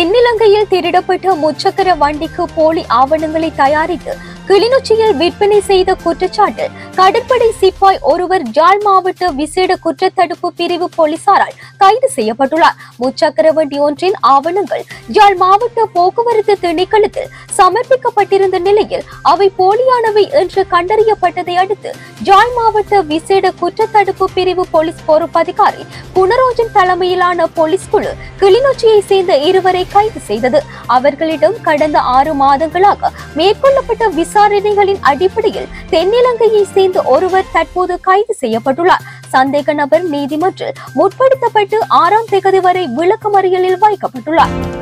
தென்னிலங்கையில் திருடப்பட்ட முச்சக்கர வண்டிக்கு போலி ஆவணங்களை தயாரித்து கிளிநொச்சியில் விற்பனை செய்த குற்றச்சாட்டில் கடற்படை சிப்பாய் ஒருவர் ஜாழ் மாவட்ட விசேட குற்றத்தடுப்பு பிரிவு போலீசாரால் கைது செய்யப்பட்டுள்ளார் முச்சக்கர வண்டி ஒன்றின் ஆவணங்கள் ஜாழ் மாவட்ட போக்குவரத்து திணைக்களத்தில் சமர்ப்பிக்கப்பட்டிருந்த நிலையில் அவை போலியானவை என்று கண்டறியப்பட்டதை அடுத்து ஜாழ் மாவட்ட விசேட குற்றத்தடுப்பு பிரிவு போலீஸ் பொறுப்பதிகாரி குணரோஜன் தலைமையிலான போலீஸ் குழு கிளிநொச்சியை சேர்ந்த இருவரை கைது செய்தது அவர்களிடம் கடந்த ஆறு மாதங்களாக மேற்கொள்ளப்பட்ட விசாரணைகளின் அடிப்படையில் தென்னிலங்கையை சேர்ந்த ஒருவர் தற்போது கைது செய்யப்பட்டுள்ளார் சந்தேக நபர் நீதிமன்றில் முற்படுத்தப்பட்டு ஆறாம் தேதி வரை விளக்கமறியலில் வைக்கப்பட்டுள்ளார்